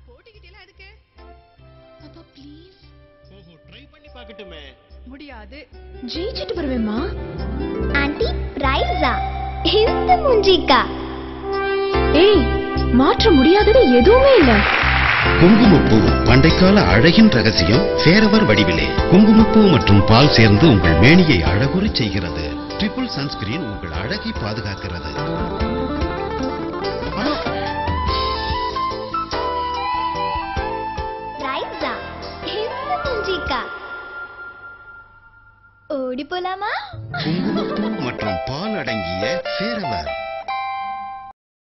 போட்டிக்கிட்டே எதுக்கு அப்பா ப்ளீஸ் ஓஹோ ட்ரை பண்ணி பார்க்கட்டுமே முடியாது ஜெயிச்சிட்டு வருவேம்மா ஆண்டி பிரைஸா இந்த மூஞ்சிக்கா ஏய் மாற்ற முடியாதது எதுவுமே இல்ல குங்குமப்பூ பண்டைக்கால அழகின் ரகசியம் வேறவர் வடிவிலே குங்குமப்பூ மற்றும் பால் சேர்ந்து உங்கள் மேனியை அழகுறச் செய்கிறது ட்ரிபிள் சன்ஸ்கிரீன் உங்கள் அழகை பாதுகாக்கிறது பிரைஸா இந்த மூஞ்சிக்கா ஓடி போலாமா குங்குமப்பூ மற்றும் பால் அடங்கிய சேரவர்